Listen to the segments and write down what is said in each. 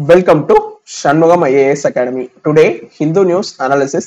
Welcome to Shanmugam IAS Academy. Today, Hindu News Analysis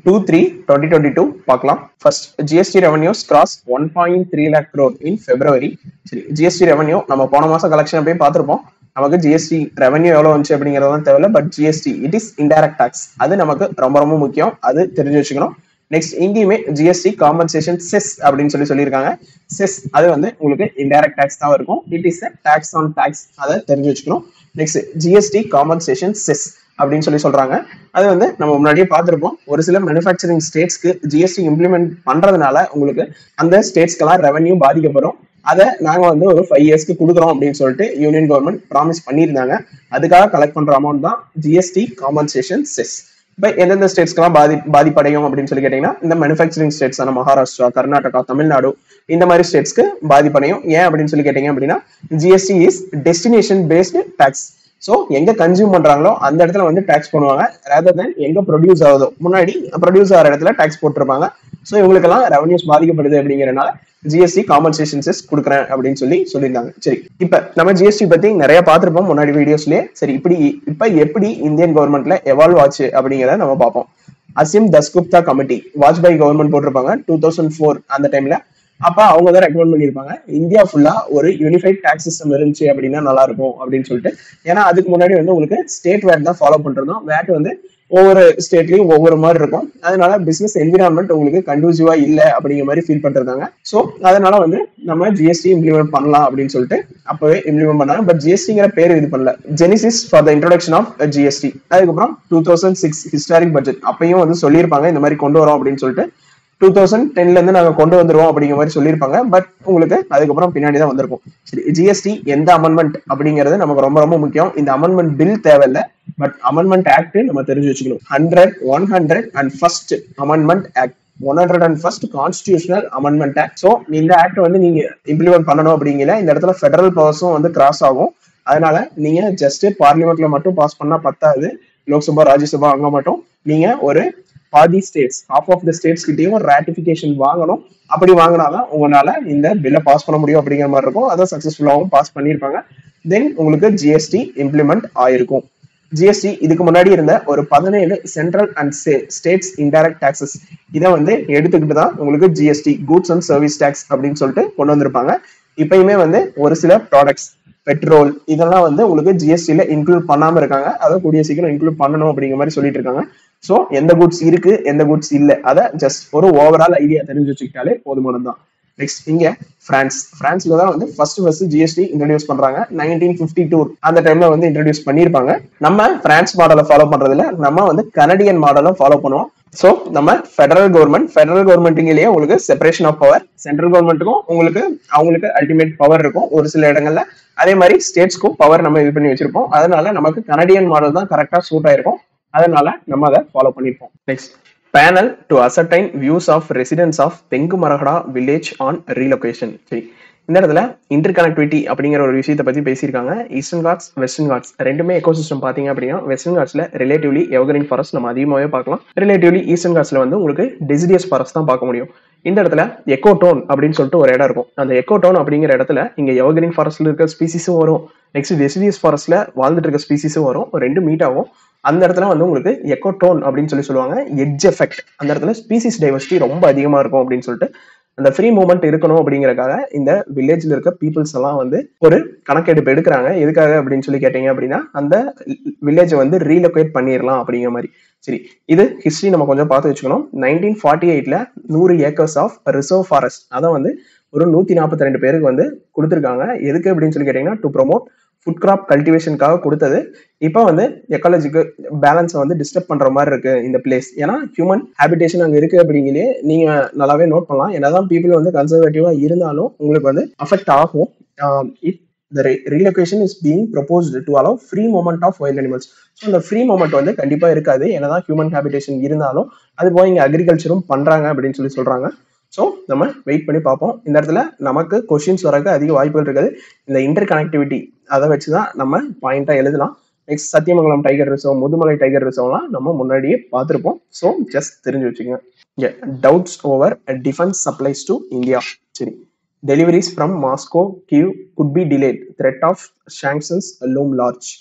2-3-2022 பார்க்கலாம் first GST revenues gross one point three lakh crore in February சரி GST revenue நம்ம போன மாசம் collection போய் பார்த்துருப்போம் நமக்கு ஜிஎஸ்டி ரெவன்யூ எவ்வளோ வந்துச்சு அப்படிங்கிறதுலாம் தேவையில்ல but GST it is indirect tax அது நமக்கு ரொம்ப ரொம்ப முக்கியம் அது தெரிஞ்சு வச்சுக்கணும் நெக்ஸ்ட் இங்கேயுமே ஜிஎஸ்டி காம்பன்சேஷன் செஸ் அப்படின்னு சொல்லி சொல்லியிருக்காங்க செஸ் அது வந்து உங்களுக்கு இன்டைரக்ட் டாக்ஸ் தான் இருக்கும் it is tax on tax அதை தெரிஞ்சு வச்சுக்கணும் நெக்ஸ்ட் ஜிஎஸ்டி காம்பன்சேஷன் செஸ் அப்படின்னு சொல்லி சொல்றாங்க அது வந்து நம்ம முன்னாடியே பார்த்துருப்போம் ஒரு சில மேனுஃபேக்சரிங் ஸ்டேட்ஸ்க்கு ஜிஎஸ்டி இம்ப்ளிமெண்ட் பண்றதுனால உங்களுக்கு அந்த ஸ்டேட்ஸ்க்கெல்லாம் ரெவன்யூ பாதிக்கப்படும் அதை நாங்க வந்து ஒரு ஃபைவ் இயர்ஸ்க்கு கொடுக்குறோம் அப்படின்னு சொல்லிட்டு யூனியன் கவர்மெண்ட் ப்ராமிஸ் பண்ணியிருந்தாங்க அதுக்காக கலெக்ட் பண்ற அமௌண்ட் தான் ஜிஎஸ்டி காம்பன்சேஷன் செஸ் இப்போ எந்தெந்த ஸ்டேட்ஸ்க்கெல்லாம் பாதி பாதிப்படையும் அப்படின்னு சொல்லி கேட்டீங்கன்னா இந்த மேனுஃபேக்சரிங் ஸ்டேட்ஸான மகாராஷ்டிரா கர்நாடகா தமிழ்நாடு இந்த மாதிரி ஸ்டேட்ஸ்க்கு பாதிப்படையும் ஏன் அப்படின்னு சொல்லி கேட்டீங்க அப்படின்னா GST is destination based tax so எங்க கன்சியூம் பண்றாங்களோ அந்த இடத்துல வந்து டாக்ஸ் பண்ணுவாங்க ரேதர் தென் எங்க ப்ரொடியூஸ் ஆகுதோ முன்னாடி ப்ரொடியூஸ் ஆகிற இடத்துல டாக்ஸ் போட்டிருப்பாங்க ஸோ இவங்களுக்கெல்லாம் ரெவன்யூஸ் பாதிக்கப்படுது அப்படிங்கிறனால ஜிஎஸ்டி காம்பன்சேஷன் செஸ் கொடுக்குறேன் அப்படின்னு சொல்லி சொல்லியிருந்தாங்க சரி இப்ப நம்ம ஜிஎஸ்டி பத்தி நிறைய பார்த்திருப்போம் முன்னாடி வீடியோஸ்லயே சரி இப்படி இப்ப எப்படி இந்தியன் கவர்மெண்ட்ல எவால்வ் ஆச்சு அப்படிங்கிறத நம்ம பார்ப்போம் அசிம் தஸ்குப்தா கமிட்டி வாஜ்பாய் கவர்மெண்ட் போட்டிருப்பாங்க டூ தௌசண்ட் ஃபோர் அந்த டைம்ல அப்ப அவங்க தான் ரெக்கமெண்ட் பண்ணியிருப்பாங்க இந்தியா ஃபுல்லா ஒரு யூனிஃபைட் டாக்ஸ் சிஸ்டம் இருந்துச்சு அப்படின்னா நல்லா இருக்கும் அப்படின்னு சொல்லிட்டு ஏன்னா அதுக்கு முன்னாடி வந்து உங்களுக்கு ஸ்டேட் வேட் தான் ஃபாலோ பண்றதும் வேட் வந்து ஒவ்வொரு ஸ்டேட்லயும் ஒவ்வொரு மாதிரி இருக்கும் அதனால பிசினஸ் என்விரான்மெண்ட் உங்களுக்கு கன்டூசிவா இல்ல அப்படிங்கிற மாதிரி ஃபீல் பண்றாங்க ஸோ அதனால வந்து நம்ம ஜிஎஸ்டி இம்ப்ளிமெண்ட் பண்ணலாம் அப்படின்னு சொல்லிட்டு அப்பவே இம்ப்ளிமெண்ட் பண்ணாங்க பட் ஜிஎஸ்டிங்கிற பேர் இது பண்ணல genesis for the introduction of GST அதுக்கப்புறம் two thousand six historic budget அப்பயும் வந்து சொல்லியிருப்பாங்க இந்த மாதிரி கொண்டு வரோம் அப்படின்னு சொல்லிட்டு டூ தௌசண்ட் டென்ல இருந்து நாங்க கொண்டு வந்துருவோம் அப்படிங்கிற மாதிரி சொல்லியிருப்பாங்க பட் உங்களுக்கு அதுக்கப்புறம் பின்னாடி தான் வந்திருக்கும் சரி ஜிஎஸ்டி எந்த அமெண்ட்மெண்ட் அப்படிங்கிறது நமக்கு ரொம்ப ரொம்ப முக்கியம் இந்த அமெண்ட்மெண்ட் பில் தேவையில்ல பட் அமெண்ட்மெண்ட் ஆக்ட் நம்ம தெரிஞ்சு வச்சுக்கணும் hundred one hundred and first amendment act one hundred and first constitutional amendment act so இந்த ஆக்ட் வந்து நீங்க இம்ப்ளிமெண்ட் பண்ணணும் அப்படிங்கிற இந்த இடத்துல ஃபெடரல் பவர்ஸும் வந்து கிராஸ் ஆகும் அதனால நீங்க ஜஸ்ட் பார்லிமெண்ட்ல மட்டும் பாஸ் பண்ணா பத்தாது லோக்சபா ராஜ்யசபா அங்க மட்டும் நீங்க ஒரு பாதி states half of the states கிட்டயும் ரேட்டிபிகேஷன் வாங்கணும் அப்படி வாங்கினாதான் உங்களால இந்த பில்லை பாஸ் பண்ண முடியும் அப்படிங்கிற மாதிரி இருக்கும் அதை சக்சஸ்ஃபுல்லாகவும் பாஸ் பண்ணியிருப்பாங்க தென் உங்களுக்கு ஜிஎஸ்டி இம்ப்ளிமெண்ட் ஆயிருக்கும் ஜிஎஸ்டி இதுக்கு முன்னாடி இருந்த ஒரு பதினேழு central and states indirect taxes இதை வந்து எடுத்துக்கிட்டு தான் உங்களுக்கு GST goods and service tax அப்படின்னு சொல்லிட்டு கொண்டு வந்திருப்பாங்க இப்பயுமே வந்து ஒரு சில ப்ராடக்ட்ஸ் பெட்ரோல் இதெல்லாம் வந்து உங்களுக்கு ஜிஎஸ்டியில இன்க்ளூட் பண்ணாம இருக்காங்க அதை கூடிய சீக்கிரம் இன்க்ளூட் பண்ணணும் அப்படிங்கிற மாதிரி சொல்லிட்டு இருக்காங்க ஸோ எந்த குட்ஸ் இருக்கு எந்த குட்ஸ் இல்ல அதை ஜஸ்ட் ஒரு ஓவரால் ஐடியா தெரிஞ்சு வச்சுக்கிட்டாலே போதுமானதுதான் நெக்ஸ்ட் இங்க பிரான்ஸ் பிரான்ஸ்ல தான் வந்து ஃபர்ஸ்ட் ஃபர்ஸ்ட் ஜிஎஸ்டி இன்ட்ரடியூஸ் பண்றாங்க நைன்டீன் பிப்டி டூ அந்த டைம்ல வந்து இன்ட்ரடியூஸ் பண்ணிருப்பாங்க நம்ம பிரான்ஸ் மாடலை ஃபாலோ பண்றதுல நம்ம வந்து கனடியன் மாடலை ஃபாலோ பண்ணுவோம் ஸோ நம்ம ஃபெடரல் கவர்மெண்ட் ஃபெடரல் கவர்மெண்ட்டுங்கிலேயே உங்களுக்கு செப்பரேஷன் ஆஃப் பவர் சென்ட்ரல் கவர்மெண்ட்டுக்கும் உங்களுக்கு அவங்களுக்கு அல்டிமேட் பவர் இருக்கும் ஒரு சில இடங்கள்ல அதே மாதிரி ஸ்டேட்ஸ்க்கும் பவர் நம்ம இது பண்ணி வச்சிருப்போம் அதனால நமக்கு கனடியன் மாடல் தான் கரெக்டா சூட் ஆயிருக்கும் அதனால நம்ம அதை ஃபாலோ பண்ணிருப்போம் next panel to ascertain views of residents of Thengumarahada village on relocation சரி இந்த இடத்துல இன்டர் கனெக்டிவிட்டி அப்படிங்கிற ஒரு விஷயத்தை பத்தி பேசியிருக்காங்க ஈஸ்டர்ன் காட்ஸ் வெஸ்டர்ன் காட்ஸ் ரெண்டுமே எக்கோசிஸ்டம் பாத்தீங்க அப்படின்னா வெஸ்டர்ன் காட்ஸ்ல ரிலேட்டிவ்லி எவகரின் ஃபாரஸ்ட் நம்ம அதிகமாகவே பார்க்கலாம் ரிலேட்டிவ்லி ஈஸ்டர்ன் காட்ஸ்ல வந்து உங்களுக்கு டெசிடியஸ் ஃபாரஸ்ட் தான் பார்க்க முடியும் இந்த இடத்துல எக்கோ டோன் அப்படின்னு சொல்லிட்டு ஒரு இடம் இருக்கும் அந்த எக்கோ டோன் அப்படிங்கிற இடத்துல இங்க எவகரின் ஃபாரஸ்ட்ல இருக்க ஸ்பீசிஸும் வரும் நெக்ஸ்ட் டெசிடியஸ் ஃபாரஸ்ட்ல வாழ்ந்துட்டு இருக்க ஸ்பீசிஸும் வரும் ரெண்டு மீட் ஆகும் அந்த இடத்துல வந்து உங்களுக்கு எக்கோ டோன் அப்படின்னு சொல்லி சொல்லுவாங்க எட்ஜ் எஃபெக்ட் அந்த இடத்துல ஸ்பீசிஸ் டைவர்சிட்டி ரொம்ப அதிகமா இருக்கும் அப்படின்னு சொல்லிட்டு அந்த ஃப்ரீ மூவ்மெண்ட் இருக்கணும் அப்படிங்கறக்காக இந்த வில்லேஜ்ல இருக்க பீப்புள்ஸ் எல்லாம் வந்து ஒரு கணக்கெடுப்பு எடுக்கிறாங்க எதுக்காக அப்படின்னு சொல்லி கேட்டீங்க அப்படின்னா அந்த வில்லேஜை வந்து ரீலொகேட் பண்ணிடலாம் அப்படிங்கிற மாதிரி சரி இது ஹிஸ்டரி நம்ம கொஞ்சம் பார்த்து வச்சுக்கணும் நைன்டீன் ஃபார்ட்டி எயிட்ல நூறு ஏக்கர்ஸ் ஆஃப் ரிசர்வ் ஃபாரஸ்ட் அதை வந்து ஒரு நூத்தி நாற்பத்தி ரெண்டு பேருக்கு வந்து கொடுத்துருக்காங்க எதுக்கு அப்படின்னு சொல்லி கேட்டீங்கன்னா டு ப்ரொமோட் ஃபுட் கிராப் கல்டிவேஷனுக்காக கொடுத்தது இப்போ வந்து எக்காலஜிக்கு பேலன்ஸை வந்து டிஸ்டர்ப் பண்ற மாதிரி இருக்கு இந்த பிளேஸ் ஏன்னா ஹியூமன் ஹேபிடேஷன் அங்கே இருக்கு அப்படிங்கிறே நீங்க நல்லாவே நோட் பண்ணலாம் என்னதான் பீப்புள் வந்து கன்சர்வேட்டிவா இருந்தாலும் உங்களுக்கு வந்து அஃபெக்ட் ஆகும் it the relocation is being proposed to allow free movement of wild animals so இந்த ஃப்ரீ மூமெண்ட் வந்து கண்டிப்பா இருக்காது என்னதான் ஹியூமன் ஹேபிடேஷன் இருந்தாலும் அது போய் இங்க அக்ரிகல்ச்சரும் பண்றாங்க அப்படின்னு சொல்லி சொல்றாங்க ஸோ நம்ம வெயிட் பண்ணி பார்ப்போம் இந்த இடத்துல நமக்கு கொஷின்ஸ் வரக்கு அதிக வாய்ப்புகள் இருக்குது இந்த இன்டர் கனெக்டிவிட்டி அதை வச்சு தான் நம்ம பாயிண்டா எழுதலாம் next Sathyamangalam tiger reserve Mudumalai tiger ரிசர்வ்லாம் நம்ம முன்னாடியே பார்த்துருப்போம் ஸோ ஜஸ்ட் தெரிஞ்சு வச்சுக்கோங்க doubts over defence supplies to India சரி deliveries from Moscow, Kyiv could be delayed. Threat of sanctions loom large.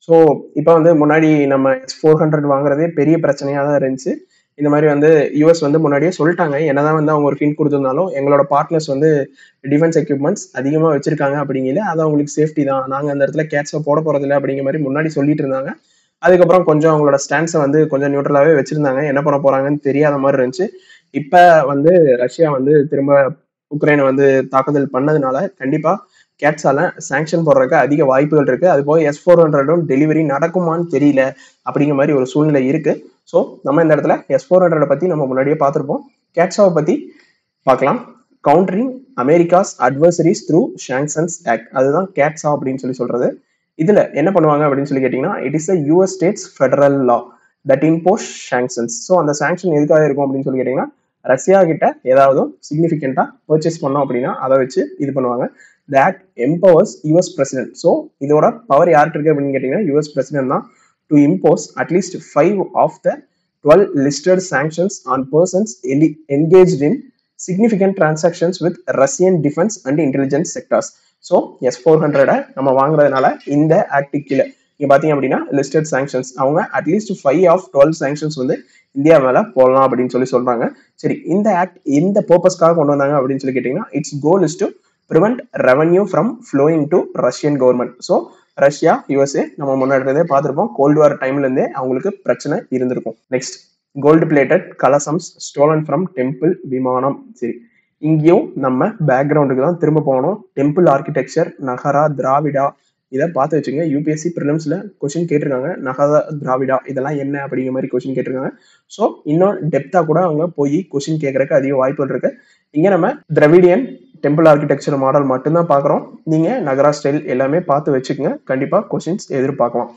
So இப்போ வந்து முன்னாடி நம்ம எஸ் ஃபோர் ஹண்ட்ரட் வாங்குறதே பெரிய பிரச்சனையாக தான் இருந்துச்சு இந்த மாதிரி வந்து யூஎஸ் வந்து முன்னாடியே சொல்லிட்டாங்க என்னதான் வந்து அவங்க ஒரு ஹிண்ட் கொடுத்துருந்தாலும் எங்களோட பார்ட்னர்ஸ் வந்து டிஃபென்ஸ் எக்யூப்மெண்ட்ஸ் அதிகமாக வச்சிருக்காங்க அப்படிங்கல அது அவங்களுக்கு சேஃப்டி தான் நாங்கள் அந்த இடத்துல கேட்சை போட போறதில்ல அப்படிங்கிற மாதிரி முன்னாடி சொல்லிட்டு இருந்தாங்க அதுக்கப்புறம் கொஞ்சம் அவங்களோட ஸ்டாண்ட்ஸை வந்து கொஞ்சம் நியூட்ரலாகவே வச்சிருந்தாங்க என்ன பண்ண போறாங்கன்னு தெரியாத மாதிரி இருந்துச்சு இப்போ வந்து ரஷ்யா வந்து திரும்ப உக்ரைனை வந்து தாக்குதல் பண்ணதுனால கண்டிப்பா கேட்ஸால சாங்ஷன் போடுறதுக்கு அதிக வாய்ப்புகள் இருக்கு அது போக எஸ் ஃபோர் ஹண்ட்ரடும் டெலிவரி நடக்குமான்னு தெரியல அப்படிங்கிற மாதிரி ஒரு சூழ்நிலை இருக்கு ஸோ நம்ம இந்த இடத்துல எஸ் ஃபோர் ஹண்ட்ரட் பத்தி நம்ம முன்னாடியே பார்த்துருப்போம் கேட்ஸாவை பத்தி பார்க்கலாம் countering America's adversaries through sanctions act அதுதான் கேட்ஸா அப்படின்னு சொல்லி சொல்றது இதுல என்ன பண்ணுவாங்க அப்படின்னு சொல்லி கேட்டீங்கன்னா it is a US states federal law that impose sanctions so அந்த சாங்ஷன் எதுக்காக இருக்கும் அப்படின்னு சொல்லி கேட்டீங்கன்னா ரஷ்யா கிட்ட ஏதாவது சிக்னிஃபிகண்டா பர்ச்சேஸ் பண்ணோம் அப்படின்னா அதை வச்சு இது பண்ணுவாங்க the act empowers US president so இதோட பவர் யார்கிட்ட இருக்கு அப்படின்னு கேட்டீங்கன்னா யூஎஸ் பிரசிடென்ட் தான் to impose at least five of the twelve listed sanctions on persons engage in significant transactions with Russian defense and intelligence sectors. So S four ஹண்ட்ரடை நம்ம வாங்குறதுனால இந்த ஆக்டிக் கீழே நீங்க பாத்தீங்க அப்படின்னா லிஸ்டட் சாங்ஷன்ஸ் அவங்க at least five of twelve sanctions வந்து இந்தியா மேல போடலாம் அப்படின்னு சொல்லி சொல்றாங்க சரி இந்த ஆக்ட் எந்த பர்பஸ்க்காக கொண்டு வந்தாங்க அப்படின்னு சொல்லி கேட்டீங்கன்னா its goal is to prevent revenue from flowing to Russian government so Russia USA நம்ம முன்னாடி பார்த்துருப்போம் கோல்டு வார் டைம்ல இருந்தே அவங்களுக்கு பிரச்சனை இருந்திருக்கும் next gold plated kalasams stolen from temple vimanam சரி இங்கேயும் நம்ம பேக்ரவுண்டுக்கு தான் திரும்ப போகணும் டெம்பிள் ஆர்கிடெக்சர் நகரா திராவிடா இதை பார்த்து வச்சுங்க யூபிஎஸ்சி ப்ரிலிம்ஸ்ல கொஸ்டின் கேட்டிருக்காங்க நகரா திராவிடா இதெல்லாம் என்ன அப்படிங்கிற மாதிரி கொஸ்டின் கேட்டிருக்காங்க ஸோ இன்னும் டெப்தா கூட அவங்க போய் கொஸ்டின் கேட்கறதுக்கு அதிக வாய்ப்புகள் இருக்கு இங்க நம்ம திராவிடியன் டெம்பிள் ஆர்கிடெக்சர் மாடல் மட்டும்தான் பார்க்குறோம் நீங்க நகரா ஸ்டைல் எல்லாமே பார்த்து வச்சுக்கோங்க கண்டிப்பா கொஸ்டின்ஸ் எதிர்பார்க்கலாம்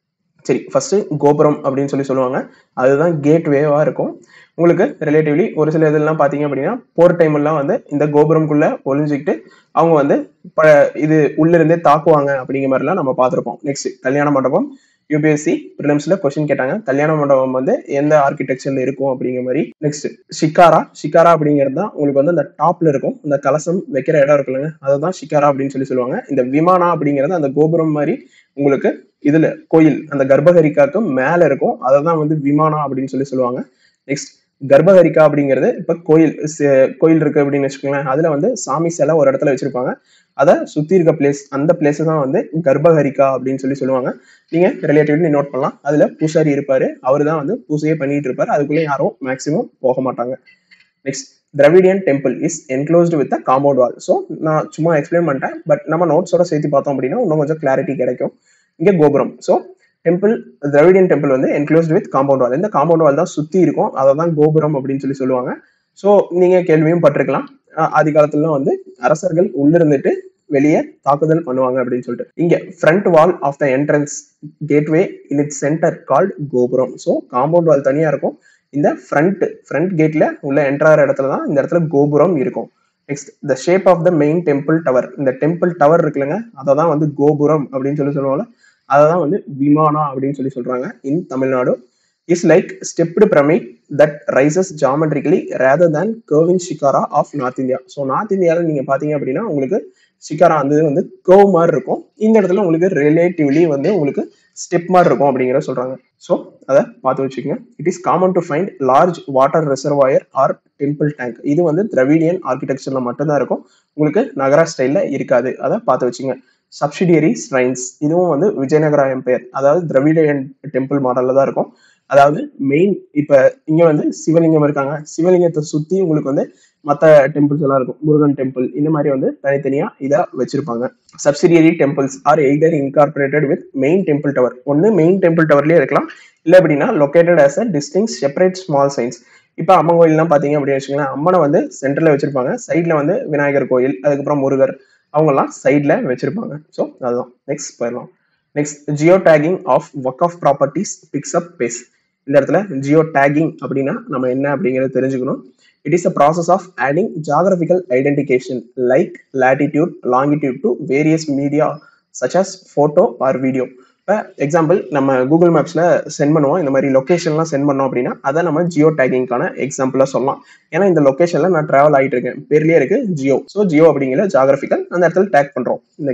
சரி ஃபர்ஸ்ட் கோபுரம் அப்படின்னு சொல்லி சொல்லுவாங்க அதுதான் கேட் வேவா இருக்கும் உங்களுக்கு ரிலேட்டிவ்லி ஒரு சில இதெல்லாம் பார்த்தீங்க அப்படின்னா போர் டைம்லாம் வந்து இந்த கோபுரம்குள்ள ஒளிஞ்சிக்கிட்டு அவங்க வந்து ப இது உள்ள இருந்தே தாக்குவாங்க அப்படிங்கிற மாதிரிலாம் நம்ம பார்த்துருப்போம் நெக்ஸ்ட் கல்யாண மண்டபம் யூபிஎஸ்சி ப்ரிலிம்ஸ்ல கொஸ்டின் கேட்டாங்க கல்யாண மண்டபம் வந்து எந்த ஆர்கிடெக்சர்ல இருக்கும் அப்படிங்கிற மாதிரி நெக்ஸ்ட் ஷிக்காரா ஷிக்காரா அப்படிங்கிறது தான் உங்களுக்கு வந்து அந்த டாப்ல இருக்கும் இந்த கலசம் வைக்கிற இடம் இருக்குல்லங்க அதுதான் ஷிக்காரா அப்படின்னு சொல்லி சொல்லுவாங்க இந்த விமானா அப்படிங்கிறது அந்த கோபுரம் மாதிரி உங்களுக்கு இதுல கோயில் அந்த கர்ப்பகரிக்காக்கு மேல இருக்கும் அதை தான் வந்து விமானம் அப்படின்னு சொல்லி சொல்லுவாங்க நெக்ஸ்ட் கர்ப்பகரிக்கா அப்படிங்கிறது இப்ப கோயில் கோயில் இருக்கு அப்படின்னு வச்சுக்கோங்களேன் அதுல வந்து சாமி சிலை ஒரு இடத்துல வச்சிருப்பாங்க அதை சுத்தி இருக்க பிளேஸ் அந்த பிளேஸ் தான் வந்து கர்ப்பகரிக்கா அப்படின்னு சொல்லி சொல்லுவாங்க நீங்க ரிலேட்டிவ்லி நோட் பண்ணலாம் அதுல பூசாரி இருப்பாரு அவர் தான் வந்து பூசையே பண்ணிட்டு இருப்பாரு அதுக்குள்ளே யாரும் மேக்சிமம் போக மாட்டாங்க next Dravidian temple is enclosed with compound wall so நான் சும்மா எக்ஸ்பிளைன் பண்ணிட்டேன் பட் நம்ம நோட்ஸோட சேர்த்து பார்த்தோம் அப்படின்னா இன்னும் கொஞ்சம் கிளாரிட்டி கிடைக்கும் இங்க gopuram so temple Dravidian temple வந்து என்க்ளோஸ்ட் வித் காம்பவுண்ட் வால் இந்த காம்பவுண்ட் வால் தான் சுத்தி இருக்கும் அதை தான் கோபுரம் அப்படின்னு சொல்லி சொல்லுவாங்க ஸோ நீங்க கேள்வியும் பட்டிருக்கலாம் ஆதி காலத்துல வந்து அரசர்கள் உள்ளிருந்துட்டு வெளியே தாக்குதல் பண்ணுவாங்க அப்படின்னு சொல்லிட்டு இங்க front wall of the entrance gateway in it centre called gopuram so compound wall தனியா இருக்கும் இந்த ஃப்ரண்ட் ஃப்ரண்ட் கேட்ல உள்ள என்ட்ராகிற இடத்துல தான் இந்த இடத்துல கோபுரம் இருக்கும் next the shape of the main temple tower இந்த டெம்பிள் டவர் இருக்குல்லங்க அதை தான் வந்து கோபுரம் அப்படின்னு சொல்லி சொல்லுவாங்க அதை தான் வந்து விமானா அப்படின்னு சொல்லி சொல்றாங்க in Tamil Nadu is like stepped pyramid that rises geometrically rather than curving shikhara of north India so north இந்தியாவில் நீங்க பாத்தீங்க அப்படின்னா உங்களுக்கு ஷிகாரா வந்து வந்து கர்வ் மாதிரி இருக்கும் இந்த இடத்துல உங்களுக்கு ரிலேட்டிவ்லி வந்து உங்களுக்கு ஸ்டெப் மாதிரி இருக்கும் அப்படிங்கிற சொல்றாங்க ஸோ அதை பார்த்து வச்சுக்கோங்க it is common to find large water reservoir or temple tank இது வந்து திராவிடியன் ஆர்கிடெக்சர்ல மட்டும்தான் இருக்கும் உங்களுக்கு நகரா ஸ்டைல்ல இருக்காது அதை பார்த்து வச்சுங்க சப்சிடியரி ஸ்ட்ரைன்ஸ் இதுவும் வந்து விஜயநகரா எம்பையர் அதாவது திராவிடியன் டெம்பிள் மாடல்ல தான் இருக்கும் அதாவது மெயின் இப்ப இங்க வந்து சிவலிங்கம் இருக்காங்க சிவலிங்கத்தை சுத்தி உங்களுக்கு வந்து மற்ற டெம்பிள்ஸ் எல்லாம் இருக்கும் முருகன் டெம்பிள் இந்த மாதிரி வந்து தனித்தனியா இதை வச்சிருப்பாங்க subsidiary temples are either incorporated with main temple tower ஒன்னு மெயின் டெம்பிள் டவர்லயே இருக்கலாம் இல்ல அப்படின்னா located as a distinct separate small shrines இப்ப அம்மன் கோயில்லாம் பாத்தீங்க அப்படின்னு வச்சுக்கோங்களேன் அம்மனை வந்து சென்டர்ல வச்சிருப்பாங்க சைட்ல வந்து விநாயகர் கோயில் அதுக்கப்புறம் முருகர் அவங்கெல்லாம் சைட்ல வச்சிருப்பாங்க ஸோ அதுதான் நெக்ஸ்ட் போயிடலாம் next geo tagging of work of properties fix up base இந்த இடத்துல ஜியோ டேகிங் அப்படின்னா நம்ம என்ன அப்படிங்கறத தெரிஞ்சுக்கணும் it is a process of adding geographical identification like latitude longitude to various media such as photo or video இப்போ example நம்ம Google மேப்ஸில் சென்ட் பண்ணுவோம் இந்த மாதிரி லொக்கேஷன்லாம் சென்ட் பண்ணோம் அப்படின்னா அதை நம்ம ஜியோ டேகிங்கான எக்ஸாம்பிளாக சொல்லலாம் ஏன்னா இந்த லொக்கேஷனில் நான் ட்ராவல் ஆகிட்டு இருக்கேன் பேர்லேயே இருக்கு ஜியோ ஸோ ஜியோ அப்படிங்கிற ஜாகிரபிக்கல் அந்த இடத்துல டேக் பண்ணுறோம் next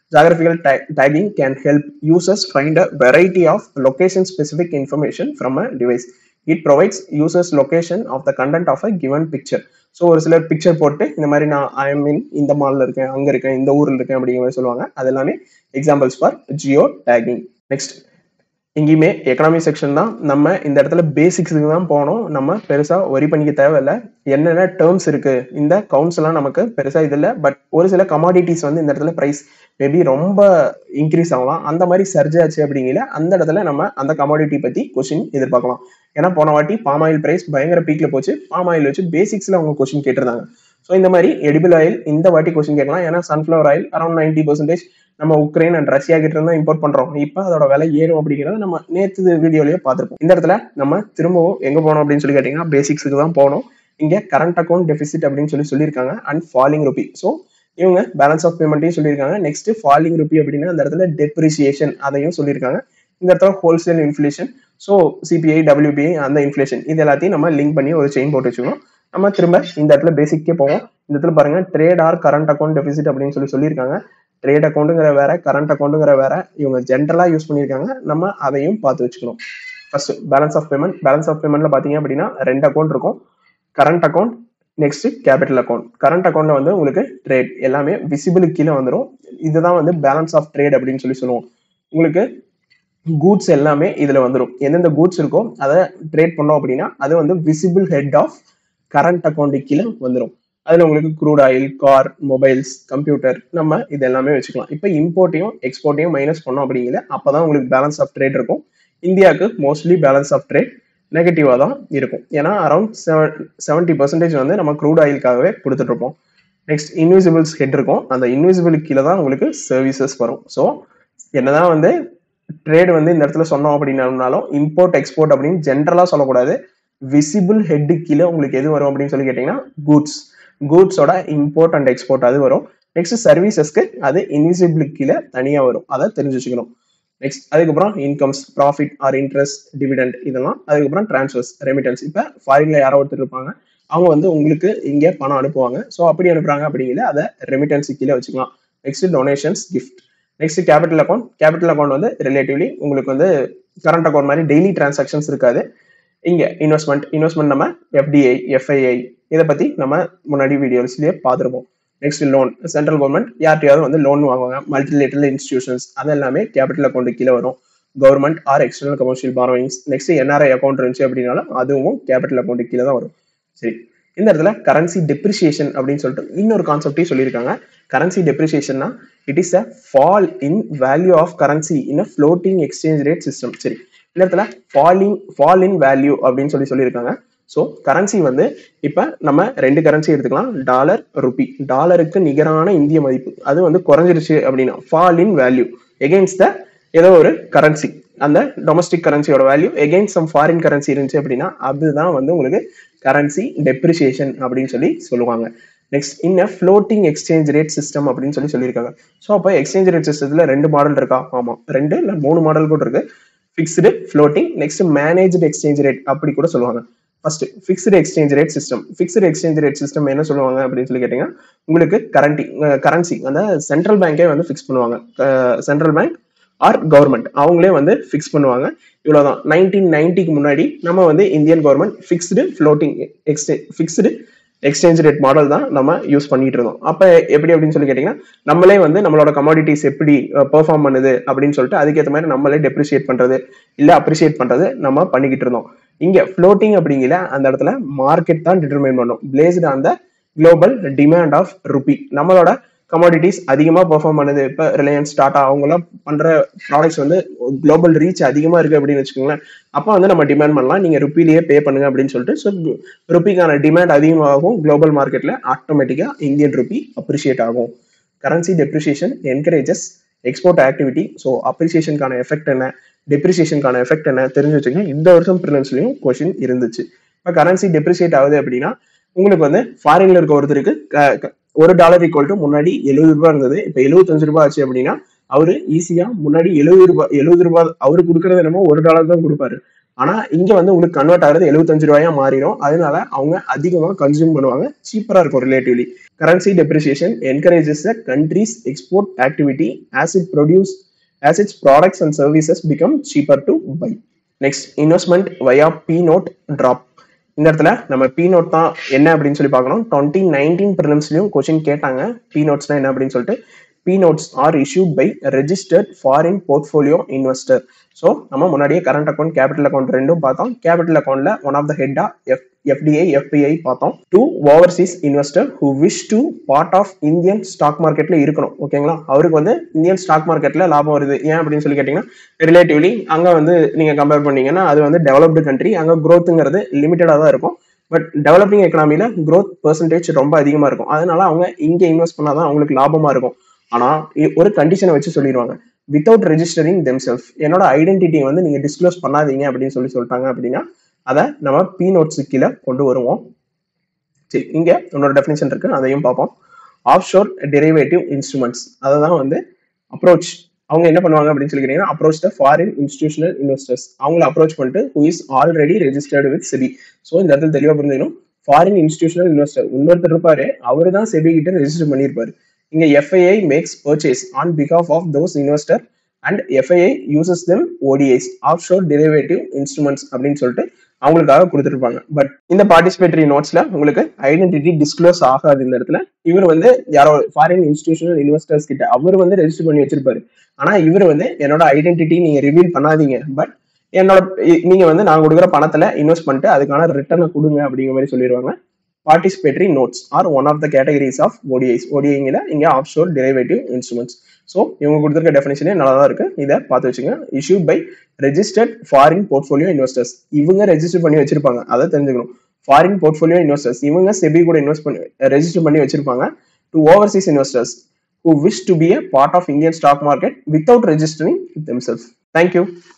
Geographical ta- tagging can help users find a variety of location-specific information from a device. It provides users location of the content of a given picture. So ஒரு சிலர் picture போட்டு இந்த மாதிரி நான் ஐ மீன் இந்த மாலில் இருக்கேன் அங்கே இருக்கேன் இந்த ஊரில் இருக்கேன் அப்படிங்கிற மாதிரி சொல்லுவாங்க அது எல்லாமே examples for geo tagging next எங்கேயுமே எக்கனாமி செக்ஷன் தான் நம்ம இந்த இடத்துல பேசிக்ஸுக்கு தான் போனோம் நம்ம பெருசா ஒரி பண்ணிக்க தேவையில்ல என்னென்ன டேர்ம்ஸ் இருக்கு இந்த கவுண்ட்ஸ் எல்லாம் நமக்கு பெருசா இது இல்லை பட் ஒரு சில கமாடிட்டிஸ் வந்து இந்த இடத்துல பிரைஸ் மேபி ரொம்ப இன்க்ரீஸ் ஆகலாம் அந்த மாதிரி சர்ஜ் ஆச்சு அப்படிங்கிற அந்த இடத்துல நம்ம அந்த கமாடிட்டி பத்தி கொஸ்டின் எதிர்பார்க்கலாம் ஏன்னா போன வாட்டி பாம் ஆயில் பிரைஸ் பயங்கர பீக்ல போச்சு பாம் ஆயில் வச்சு பேசிக்ஸ்ல அவங்க கொஸ்டின் கேட்டிருந்தாங்க ஸோ இந்த மாதிரி எடிபிள் ஆயில் இந்த வாட்டி கொஸ்டின் கேட்கலாம் ஏன்னா sunflower oil around ninety percentage நம்ம உக்ரைன் அண்ட் ரஷ்யா கிட்ட இருந்தா இம்போர்ட் பண்றோம் இப்போ அதோட விலை ஏறும் அப்படிங்கிறத நம்ம நேற்று வீடியோலயே பார்த்துருப்போம் இந்த இடத்துல நம்ம திரும்பவும் எங்க போனோம் அப்படின்னு சொல்லி கேட்டீங்கன்னா பேசிக்ஸுக்கு தான் போனோம் இங்க கரண்ட் அக்கௌண்ட் டெபிசிட் அப்படின்னு சொல்லி சொல்லியிருக்காங்க அண்ட் ஃபாலிங் ருபி ஸோ இவங்க பேலன்ஸ் ஆஃப் பேமெண்ட்டையும் சொல்லியிருக்காங்க நெக்ஸ்ட் ஃபாலிங் ருபி அப்படின்னா அந்த இடத்துல டெப்ரிசியேஷன் அதையும் சொல்லியிருக்காங்க இந்த இடத்துல wholesale inflation so CPI WPI அந்த இன்ஃபிளேஷன் இது எல்லாத்தையும் நம்ம லிங்க் பண்ணி ஒரு செயின் போட்டு வச்சுக்கணும் நம்ம திரும்ப இந்த இடத்துல பேசிக்கே போவோம் இந்த இடத்துல பாருங்க trade or current account deficit அப்படின்னு சொல்லி சொல்லியிருக்காங்க ட்ரேட் அக்கௌண்ட்டுங்கிற வேற கரண்ட் அக்கௌண்ட்டுங்கிற வேற இவங்க ஜென்ரலா யூஸ் பண்ணியிருக்காங்க நம்ம அதையும் பார்த்து வச்சுக்கணும் first balance of payment balance of பேமெண்ட்ல பாத்தீங்க அப்படின்னா ரெண்டு அக்கௌண்ட் இருக்கும் current account next capital account current அக்கௌண்ட்ல வந்து உங்களுக்கு ட்ரேட் எல்லாமே விசிபிள் கீழே வந்துடும் இதுதான் வந்து பேலன்ஸ் ஆஃப் ட்ரேட் அப்படின்னு சொல்லி சொல்லுவோம் உங்களுக்கு கூட்ஸ் எல்லாமே இதுல வந்துடும் எந்தெந்த கூட்ஸ் இருக்கோ அதை ட்ரேட் பண்ணோம் அப்படின்னா அது வந்து visible head of current account கீழே வந்துடும் அதுல உங்களுக்கு crude oil car mobiles computer நம்ம இது எல்லாமே வச்சுக்கலாம் இப்போ இம்போர்ட்டையும் எக்ஸ்போர்ட்டையும் மைனஸ் பண்ணோம் அப்படிங்கிற அப்பதான் உங்களுக்கு பேலன்ஸ் ஆஃப் ட்ரேட் இருக்கும் இந்தியாவுக்கு மோஸ்ட்லி பேலன்ஸ் ஆஃப் ட்ரேட் நெகட்டிவாக தான் இருக்கும் ஏன்னா அரௌண்ட் செவன் செவன்ட்டி பர்சன்டேஜ் வந்து நம்ம க்ரூட் ஆயிலுக்காகவே கொடுத்துட்டு இருப்போம் நெக்ஸ்ட் இன்விசிபிள்ஸ் ஹெட் இருக்கும் அந்த இன்விசிபிள் கீழே தான் உங்களுக்கு சர்வீசஸ் வரும் ஸோ என்னதான் வந்து ட்ரேட் வந்து இந்த இடத்துல சொன்னோம் அப்படின்னாலும் இம்போர்ட் எக்ஸ்போர்ட் அப்படின்னு ஜென்ரலாக சொல்லக்கூடாது விசிபிள் ஹெட்டு கீழே உங்களுக்கு எது வரும் அப்படின்னு சொல்லி கேட்டிங்கன்னா கூட்ஸ் கூட்ஸோட இம்போர்ட் அண்ட் எக்ஸ்போர்ட் அது வரும் நெக்ஸ்ட் சர்வீசஸ்க்கு அது இன்விசிபிள் கீழே தனியாக வரும் அதை தெரிஞ்சு வச்சுக்கணும் நெக்ஸ்ட் அதுக்கப்புறம் incomes profit or interest dividend இதெல்லாம் அதுக்கப்புறம் டிரான்ஸ்ஃபர்ஸ் ரெமிட்டன்ஸ் இப்போ ஃபாரின்ல யாரோ ஒருத்தர் இருப்பாங்க அவங்க வந்து உங்களுக்கு இங்கே பணம் அனுப்புவாங்க ஸோ அப்படி அனுப்புறாங்க அப்படிங்கிற அதை ரெமிட்டன்ஸ் கீழே வச்சுக்கலாம் next donations gift next capital account capital account வந்து ரிலேட்டிவ்லி உங்களுக்கு வந்து கரண்ட் அக்கௌண்ட் மாதிரி டெய்லி டிரான்சாக்ஷன்ஸ் இருக்காது இங்க இன்வெஸ்ட்மெண்ட் இன்வெஸ்ட்மெண்ட் நம்ம எஃப்டிஐ எஃப்ஐஐ இதை பத்தி நம்ம முன்னாடி வீடியோஸ்லயே பார்த்துருப்போம் நெக்ஸ்ட் லோன் சென்ட்ரல் கவர்மெண்ட் யார்ட்டையாவது வந்து லோன் வாங்குவாங்க மல்டிலேட்டரல் இன்ஸ்டிடியூஷன்ஸ் அது எல்லாமே கேபிட்டல் அக்கௌண்ட் கீழே வரும் government or external commercial borrowings next NRI account இருந்துச்சு அப்படின்னாலும் அதுவும் கேபிட்டல் அக்கௌண்ட் கீழே தான் வரும் சரி இந்த இடத்துல கரன்சி டெப்ரிசியேஷன் அப்படின்னு சொல்லிட்டு இன்னொரு கான்செப்டையும் சொல்லியிருக்காங்க கரன்சி டெப்ரிசியேஷன்னா it is a fall in value of currency in a floating exchange rate system சரி இந்த இடத்துல ஃபாலிங் ஃபால் இன் வேல்யூ அப்படின்னு சொல்லி சொல்லியிருக்காங்க ஸோ கரன்சி வந்து இப்போ நம்ம ரெண்டு கரன்சி எடுத்துக்கலாம் டாலர் ருபி டாலருக்கு நிகரான இந்திய மதிப்பு அது வந்து குறைஞ்சிருச்சு அப்படின்னா fall in value against the ஏதோ ஒரு கரன்சி அந்த டொமஸ்டிக் கரன்சியோட value against some foreign currency இருந்துச்சு அப்படின்னா அதுதான் வந்து உங்களுக்கு கரன்சி டெப்ரிசியேஷன் அப்படின்னு சொல்லி சொல்லுவாங்க next in floating exchange rate system அப்படின்னு சொல்லி சொல்லியிருக்காங்க ஸோ அப்போ எக்ஸ்சேஞ்ச் ரேட் சிஸ்டத்தில் ரெண்டு மாடல் இருக்கா ஆமாம் ரெண்டு இல்லை மூணு மாடல் கூட இருக்கு fixed floating next managed exchange rate அப்படி கூட சொல்லுவாங்க first fixed exchange rate system fixed exchange rate system என்ன சொல்லுவாங்க அப்படின்னு சொல்லி கேட்டீங்கன்னா உங்களுக்கு கரண்டி கரன்சி அந்த சென்ட்ரல் பேங்கே வந்து ஃபிக்ஸ் பண்ணுவாங்க சென்ட்ரல் பேங்க் ஆர் கவர்மெண்ட் அவங்களே வந்து ஃபிக்ஸ் பண்ணுவாங்க இவ்வளோதான் நைன்டீன் நைன்டிக்கு முன்னாடி நம்ம வந்து Indian government fixed floating exchange fixed exchange rate model தான் நம்ம யூஸ் பண்ணிட்டு இருந்தோம் அப்போ எப்படி அப்படின்னு சொல்லி கேட்டிங்கன்னா நம்மளே வந்து நம்மளோட கமாடிட்டிஸ் எப்படி பெர்ஃபார்ம் பண்ணுது அப்படின்னு சொல்லிட்டு அதுக்கேற்ற மாதிரி நம்மளே டெப்ரிஷியேட் பண்ணுறது இல்லை அப்ரிஷியேட் பண்ணுறது நம்ம பண்ணிக்கிட்டு இருந்தோம் இங்கே ஃப்ளோட்டிங் அப்படிங்கிற அந்த இடத்துல மார்க்கெட் தான் டிட்டர்மைன் பண்ணும் placed on the global demand of rupee நம்மளோட கமாடிட்டிஸ் அதிகமாக பெர்ஃபார்ம் பண்ணுது இப்போ ரிலையன்ஸ் டாடா அவங்களாம் பண்ணுற ப்ராடக்ட்ஸ் வந்து குளோபல் ரீச் அதிகமாக இருக்குது அப்படின்னு வச்சுக்கோங்களேன் அப்போ வந்து நம்ம டிமாண்ட் பண்ணலாம் நீங்கள் ருப்பிலேயே பே பண்ணுங்க அப்படின்னு சொல்லிட்டு ஸோ ருப்பிக்கான டிமாண்ட் அதிகமாகும் குளோபல் மார்க்கெட்டில் ஆட்டோமேட்டிக்காக இந்தியன் ருப்பி அப்ரிஷியேட் ஆகும் currency depreciation encourages export activity so அப்ரிசியேஷனுக்கான எஃபெக்ட் என்ன டெப்ரிசியேஷனுக்கான எஃபெக்ட் என்ன தெரிஞ்சு வச்சுக்கோங்க இந்த வருஷம் ப்ரிலிம்ஸ்லையும் கொஷின் இருந்துச்சு இப்போ கரன்சி டெப்ரிசியேட் ஆகுது அப்படின்னா உங்களுக்கு வந்து ஃபாரின்ல இருக்க ஒருத்தருக்கு ஒரு டாலர் ஈக்குவல் டு முன்னாடி எழுபது ரூபாய் இருந்தது இப்போ எழுபத்தஞ்சு ரூபாய் ஆச்சு அப்படின்னா அவரு ஈஸியா முன்னாடி எழுபது ரூபாய் எழுபது ரூபாய் அவரு கொடுக்கறது என்னமோ ஒரு டாலர் தான் கொடுப்பாரு ஆனா இங்க வந்து உங்களுக்கு கன்வெர்ட் ஆகுறது எழுபத்தஞ்சு ரூபாயா மாறிடும் அதனால அவங்க அதிகமா கன்சியூம் பண்ணுவாங்க சீப்பரா இருக்கும் relatively currency depreciation encourages the countries export activity as it produce as its products and services become cheaper to buy next investment via P note drop இந்த இடத்துல நம்ம பி நோட் தான் என்ன அப்படின்னு சொல்லி பார்க்கணும் டுவெண்ட்டி நைன்டீன் ப்ரிலிம்ஸ்லயும் கொஸ்டின் கேட்டாங்க பி நோட்ஸ்னா என்ன அப்படின்னு சொல்லிட்டு P notes are issued by registered foreign portfolio investor so நம்ம முன்னாடியே கரண்ட் அக்கௌண்ட் கேபிட்டல் அக்கௌண்ட் ரெண்டும் பார்த்தோம் கேபிட்டல் அக்கௌண்ட்ல ஒன் ஆஃப் த ஹெட்டா எஃப் எஃப்டிஐ எஃபிஐ பார்த்தோம் to overseas investor who wish to part of Indian stock மார்க்கெட்ல இருக்கணும் ஓகேங்களா அவருக்கு வந்து இந்தியன் ஸ்டாக் மார்க்கெட்ல லாபம் வருது ஏன் அப்படின்னு சொல்லி கேட்டீங்கன்னா ரிலேட்டிவ்லி அங்க வந்து நீங்க கம்பேர் பண்ணீங்கன்னா அது வந்து டெவலப்டு கண்ட்ரி அங்க growthங்கிறது லிமிட்டடா தான் இருக்கும் பட் டெவலப்பிங் எக்கனாமில growth பெர்சன்டேஜ் ரொம்ப அதிகமா இருக்கும் அதனால அவங்க இங்க இன்வெஸ்ட் பண்ணாதான் அவங்களுக்கு லாபமா இருக்கும் ஆனா இ- ஒரு கண்டிஷனை வச்சு சொல்லிடுவாங்க வித்தவுட் ரெஜிஸ்டரிங் தெம்செல்ஃப் என்னோட ஐடென்டிட்டியை வந்து நீங்க டிஸ்க்ளோஸ் பண்ணாதீங்க அப்படின்னு சொல்லி சொல்லிட்டாங்க அப்படின்னா அதை நம்ம பி நோட்ஸ் கீழே கொண்டு வருவோம் சரி இங்க உன்னோட டெஃபினேஷன் இருக்கு அதையும் பார்ப்போம் ஆஃப் ஷோர் டெரிவேட்டிவ் இன்ஸ்ட்ருமெண்ட்ஸ் அதை தான் வந்து அப்ரோச் அவங்க என்ன பண்ணுவாங்க அப்படின்னு சொல்லி கேட்டீங்கன்னா approach the foreign institutional investors அவங்கள அப்ரோச் பண்ணிட்டு who is already registered with SEBI so இந்த இடத்துல தெளிவாக புரிஞ்சுக்கணும் ஃபாரின் இன்ஸ்டிடியூஷனல் இன்வெஸ்டர் இன்னொருத்தர் இருப்பாரு அவரு தான் செபி கிட்ட ரெஜிஸ்டர் பண்ணியிருப்பாரு இங்க எஃப்ஐஐ மேக்ஸ் பர்ச்சேஸ் ஆன் பிகாஃப் of those investor and FII uses them ODIs offshore derivative instruments அப்படின்னு சொல்லிட்டு அவங்களுக்காக கொடுத்துருப்பாங்க பட் இந்த பார்ட்டிசிபேட்டரி நோட்ஸ்ல உங்களுக்கு ஐடென்டிட்டி டிஸ்க்ளோஸ் ஆகாது இந்த இடத்துல இவர் வந்து யாரோ ஃபாரின் இன்ஸ்டிடியூஷனல் இன்வெஸ்டர்ஸ் கிட்ட அவர் வந்து ரெஜிஸ்டர் பண்ணி வச்சிருப்பாரு ஆனா இவர் வந்து என்னோட ஐடென்டிட்டி நீங்க ரிவீல் பண்ணாதீங்க பட் என்னோட இ- நீங்க வந்து நான் கொடுக்குற பணத்துல இன்வெஸ்ட் பண்ணிட்டு அதுக்கான ரிட்டர்னை கொடுங்க அப்படிங்கிற மாதிரி சொல்லிடுவாங்க participatory notes are one of the categories of ODIs ஓடிஐங்கிற இங்க offshore derivative instruments so இவங்க கொடுத்துருக்க டெஃபினேஷனே நல்லா தான் இருக்கு இதை பார்த்து வச்சுங்க issue by registered foreign portfolio investors இவங்க ரெஜிஸ்டர் பண்ணி வச்சிருப்பாங்க அதை தெரிஞ்சுக்கணும் ஃபாரின் போர்ட்ஃபோலியோ இன்வெஸ்டர்ஸ் இவங்க செபி கூட இன்வெஸ்ட் பண்ணி ரெஜிஸ்டர் பண்ணி வச்சிருப்பாங்க to overseas investors who wish to be a part of Indian stock market without registering themselves. Thank you.